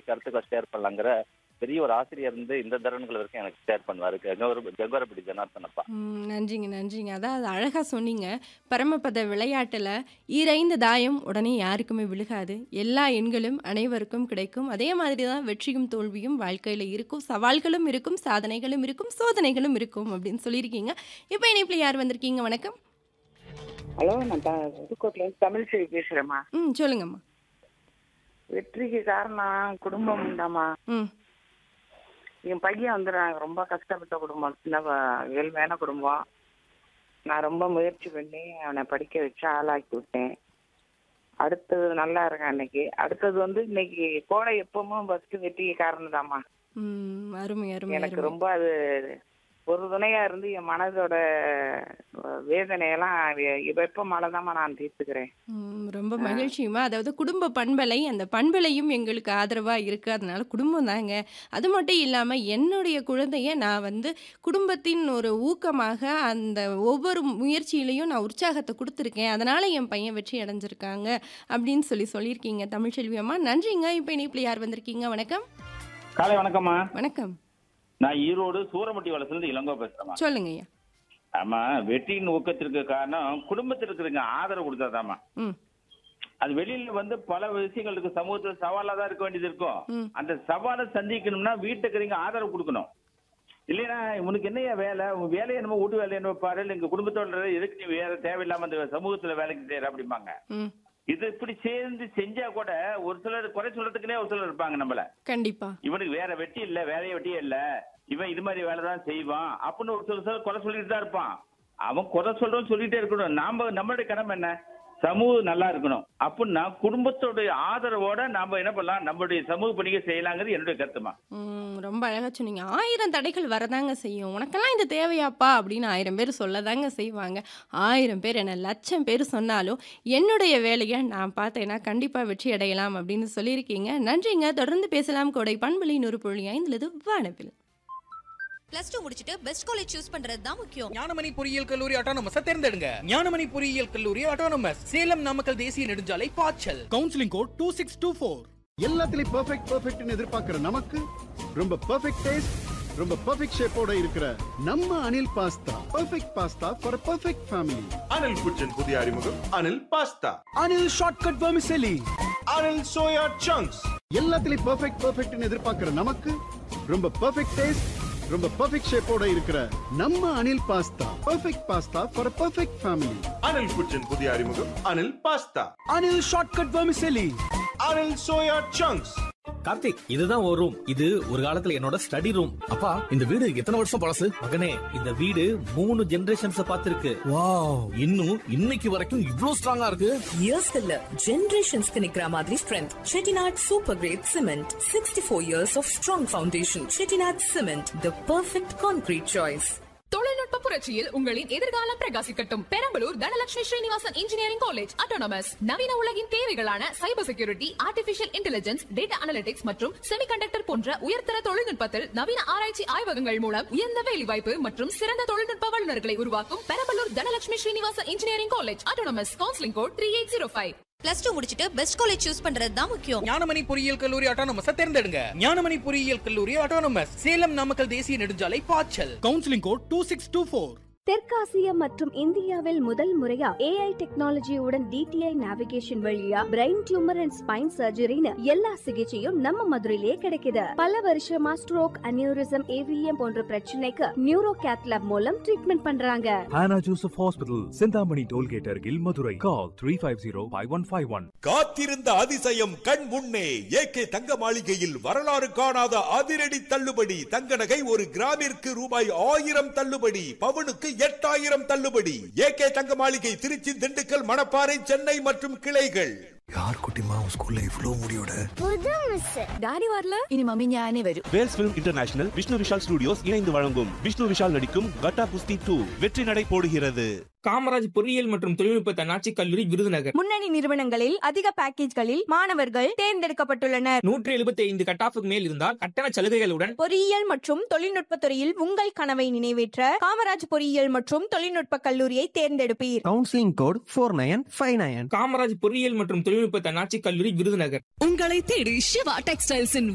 கருத்துக்களை ஷேர் பண்ணலாங்கிற பெரிய ஒரு ஆசிரியர் இருந்து இந்த தருணங்கள் வரைக்கும் எனக்கு ஷேர் பண்ணுவாரு கங்கவர கங்கவரப்படி ஜனார்த்தன் அப்பா ம், நன்றிங்க நன்றிங்க அதாவது அழகாக சொன்னீங்க பரமபத விளையாட்டில் ஈரைந்து தாயம் உடனே யாருக்குமே விழுகாது எல்லா எண்களும் அனைவருக்கும் கிடைக்கும் அதே மாதிரி தான் வெற்றியும் தோல்வியும் வாழ்க்கையில் இருக்கும் சவால்களும் இருக்கும் சாதனைகளும் இருக்கும் சோதனைகளும் இருக்கும் அப்படின்னு சொல்லியிருக்கீங்க இப்போ இணைப்பில் யார் வந்திருக்கீங்க வணக்கம் ஹலோ நான் த- புதுக்கோட்டையில இருந்து தமிழ் செல்வி பேசுறேம்மா ம் சொல்லுங்கம்மா வெற்றிக்கு காரணம் குடும்பம் உண்டாம்மா ம் என் பையன் வந்து நான் ரொம்ப கஷ்டப்பட்ட குடும்பம் சின்ன ப- ஏழ்மையான குடும்பம் நான் ரொம்ப முயற்சி பண்ணி அவனை படிக்க வச்சு ஆளாக்கி விட்டேன் அடுத்தது நல்லா இருக்கான் இன்னைக்கு அடுத்தது வந்து இன்னைக்கு கோடை எப்பவும் ஃபர்ஸ்ட் வெற்றிக்கு காரணம் தாம்மா ம் அருமை அருமை எனக்கு அருமை ரொம்ப அது ஒரு துணையா இருந்து என் மனதோட வேதனையெல்லாம் வெப்பமால தாம்மா நான் தீர்த்துக்கிறேன் ம், ரொம்ப மகிழ்ச்சியுமா அதாவது குடும்ப பண்பலை அந்த பண்பலையும் எங்களுக்கு ஆதரவாக இருக்குது அதனால குடும்பம் தாங்க அது மட்டும் இல்லாமல் என்னுடைய குழந்தைய நான் வந்து குடும்பத்தின் ஒரு ஊக்கமாக அந்த ஒவ்வொரு முயற்சியிலையும் நான் உற்சாகத்தை கொடுத்துருக்கேன் அதனால் என் பையன் வெற்றி அடைஞ்சிருக்காங்க அப்படின்னு சொல்லி சொல்லியிருக்கீங்க தமிழ்ச்செல்வி அம்மா நன்றிங்க இப்போ இணைப்பில் யார் வந்திருக்கீங்க வணக்கம் காலை வணக்கம்மா வணக்கம் நான் ஈரோடு சூரமட்டி வளசுலேருந்து இளங்கோ பேசுறேம்மா சொல்லுங்க ஐயா ஆமா வெற்றியின் ஊக்கத்திற்கு காரணம் குடும்பத்தில் இருக்கிறவங்க ஆதரவு கொடுத்தாதாம்மா ம் அது வெளியில வந்து பல விஷயங்களுக்கு சமூகத்துல சவாலா தான் இருக்க வேண்டியது இருக்கும் ம். அந்த சவாலை சந்திக்கணும்னா வீட்டுக்கு ஆதரவு கொடுக்கணும் இல்லைன்னா உனக்கு என்னையா வேலை உன் வேலையை என்னமோ வீட்டு வேலையை என்னமோ பாரு இல்ல எங்க குடும்பத்தோட எதுக்கு நீ வேற தேவையில்லாம அந்த சமூகத்துல வேலைக்கு செய்யற அப்படிம்பாங்க ம் இது இப்படி சேர்ந்து செஞ்சா கூட ஒரு சிலர் குறை சொல்றதுக்குனே ஒரு சிலர் இருப்பாங்க நம்மள கண்டிப்பா இவனுக்கு வேற வெட்டி இல்ல வேலையை வெட்டியே இல்ல இவன் இது மாதிரி வேலை தான் செய்வான் அப்படின்னு ஒரு சில சிலர் குறை சொல்லிட்டு தான் இருப்பான் அவன் குறை சொல்றோம் சொல்லிட்டே இருக்கணும் நாம நம்மளுடைய கடமை என்ன சமூகம் நல்லா இருக்கணும் அப்படின்னா குடும்பத்தோடைய ஆதரவோட நாம என்ன பண்ணலாம் நம்மளுடைய சமூக பணியை செய்யலாங்கிறது என்னுடைய கருத்துமா ம், ரொம்ப அழகா சொன்னீங்க ஆயிரம் தடைகள் வரதாங்க செய்யும் உனக்கெல்லாம் இது தேவையாப்பா அப்படின்னு ஆயிரம் பேர் சொல்லதாங்க செய்வாங்க ஆயிரம் பேர் என்ன லட்சம் பேர் சொன்னாலும் என்னுடைய வேலையை நான் பார்த்தேன்னா கண்டிப்பாக வெற்றி அடையலாம் அப்படின்னு சொல்லியிருக்கீங்க நன்றிங்க தொடர்ந்து பேசலாம் கோடை பண்பலி நூறு புள்ளி ஐந்துலது வானவில் பிளஸ் டூ முடிச்சிட்டு பெஸ்ட் காலேஜ் சூஸ் பண்றது தான் முக்கியம் ஞானமணி பொறியியல் கல்லூரி ஆட்டோனமஸ் தேர்ந்தெடுங்க ஞானமணி பொறியியல் கல்லூரி ஆட்டோனமஸ் சேலம் நாமக்கல் தேசிய நெடுஞ்சாலை பாய்ச்சல் counselling code two six two four எல்லாத்துலயும் பெர்ஃபெக்ட் பெர்ஃபெக்ட்னு எதிர்பார்க்கிற நமக்கு ரொம்ப பெர்ஃபெக்ட் டேஸ்ட் ரொம்ப பெர்ஃபெக்ட் ஷேப்போட இருக்கிற நம்ம Anil pasta perfect pasta for perfect family Anil kitchen புதிய அறிமுகம் Anil pasta Anil shortcut vermicelli Anil soya chunks எல்லாத்துலயும் பெர்ஃபெக்ட் பெர்ஃபெக்ட்னு எதிர்பார்க்கிற நமக்கு ரொம்ப பெர்ஃபெக்ட் டேஸ்ட் ரொம்ப பெர்ஃபெக்ட் ஷேப்போட இருக்கிற நம்ம Anil pasta perfect pasta for perfect family Anil kitchen புதிய அறிமுகம் Anil pasta Anil shortcut vermicelli Anil soya chunks Karthik இதுதான் ஒரு ரூம் இது ஒரு காலத்துல என்னோட ஸ்டடி ரூம் அப்பா இந்த வீடு எத்தனை வருஷம் பழசு மகனே இந்த வீடு மூணு ஜெனரேஷன்ஸ் பார்த்திருக்கு வாவ் இன்னும் இன்னைக்கு வரைக்கும் இவ்ளோ ஸ்ட்ராங்கா இருக்கு இயர்ஸ் இல்ல ஜெனரேஷன்ஸ்க்கு நிக்கிற மாதிரி strength Chettinad super grade cement sixty four years of strong foundation Chettinad cement the perfect concrete choice தொழில்நுட்ப புரட்சியில் உங்களின் எதிர்காலம் பிரகாசிக்கட்டும் Perambalur Dhanalakshmi Srinivasan engineering college autonomous நவீன உலகின் தேவைகளான cyber security artificial intelligence data analytics மற்றும் செமிகண்டக்டர் போன்ற உயர்தர தொழில்நுட்பத்தில் நவீன ஆராய்ச்சி ஆய்வகங்கள் மூலம் உயர்ந்த வேலைவாய்ப்பு மற்றும் சிறந்த தொழில்நுட்ப வல்லுநர்களை உருவாக்கும் Perambalur Dhanalakshmi Srinivasan engineering college autonomous counselling code three eight zero five plus two முடிச்சிட்டு பெஸ்ட் காலேஜ் சூஸ் பண்றது தான் முக்கியம் ஞானமணி பொறியியல் கல்லூரி ஆட்டோனமஸ் தேர்ந்தெடுங்க ஞானமணி பொறியியல் கல்லூரி ஆட்டோனமஸ் சேலம் நாமக்கல் தேசிய நெடுஞ்சாலை பாய்ச்சல் counselling code two six two four தெற்காசியா மற்றும் இந்தியாவில் முதல் முறையா ஏஐ டெக்னாலஜியுடன் டிடிஐ நேவிகேஷன் வழியா பிரெயின் டியூமர் அண்ட் ஸ்பைன் சர்ஜரின்னு எல்லா சிகிச்சையும் நம்ம மதுரையிலே கிடைக்குது பல வருஷமா ஸ்ட்ரோக் அனியூரிசம் ஏவிஎம் போன்ற பிரச்சனைக்கு நியூரோ கேத்லாப் மூலம் ட்ரீட்மெண்ட் பண்றாங்க Hannah Joseph Hospital, Sindhamani Tollgate Argil, Madurai. Call 350-5151. காத்திருந்த அதிசயம் கண் முன்னே ஏகே தங்க மாளிகையில் வரலாறு காணாத அதிரடி தள்ளுபடி தங்க நகை ஒரு கிராமிற்கு ரூபாய் ஆயிரம் தள்ளுபடி பவுனுக்கு எட்டாயிரம் தள்ளுபடி ஏகே தங்க மாளிகை திருச்சி திண்டுக்கல் மணப்பாறை சென்னை மற்றும் கிளைகள் யார் குட்டிமா உன் ஸ்கூல்ல இவ்ளோ முடியோட புது மிஸ் டாடி வரல இனி மம்மி ஞானே வரும் Vels film international Vishnu Vishal studios இணைந்து வழங்கும் விஷ்ணு விஷால் நடிக்கும் கட்டா குஸ்தி டூ வெற்றி நடை போடுகிறது காமராஜ் பொறியியல் மற்றும் தொழில்நுட்ப தன்னாட்சி கல்லூரி விருதுநகர் முன்னணி நிறுவனங்களில் அதிக பேக்கேஜ்களில் மாணவர்கள் தேர்ந்தெடுக்கப்பட்டுள்ளனர் நூற்றி எழுபத்தி ஐந்து கட்டாஃபுக்கு மேல் இருந்தால் கட்டண சலுகைகளுடன் பொறியியல் மற்றும் தொழில்நுட்ப துறையில் உங்கள் கனவை நிறைவேற்ற காமராஜ் பொறியியல் மற்றும் தொழில்நுட்ப கல்லூரியை தேர்ந்தெடுப்பீர் counselling code four nine five nine Kamaraj பொறியியல் மற்றும் தொழில்நுட்ப தன்னாட்சி கல்லூரி விருதுநகர் உங்களை தேடி சிவா டெக்ஸ்டைல்ஸின்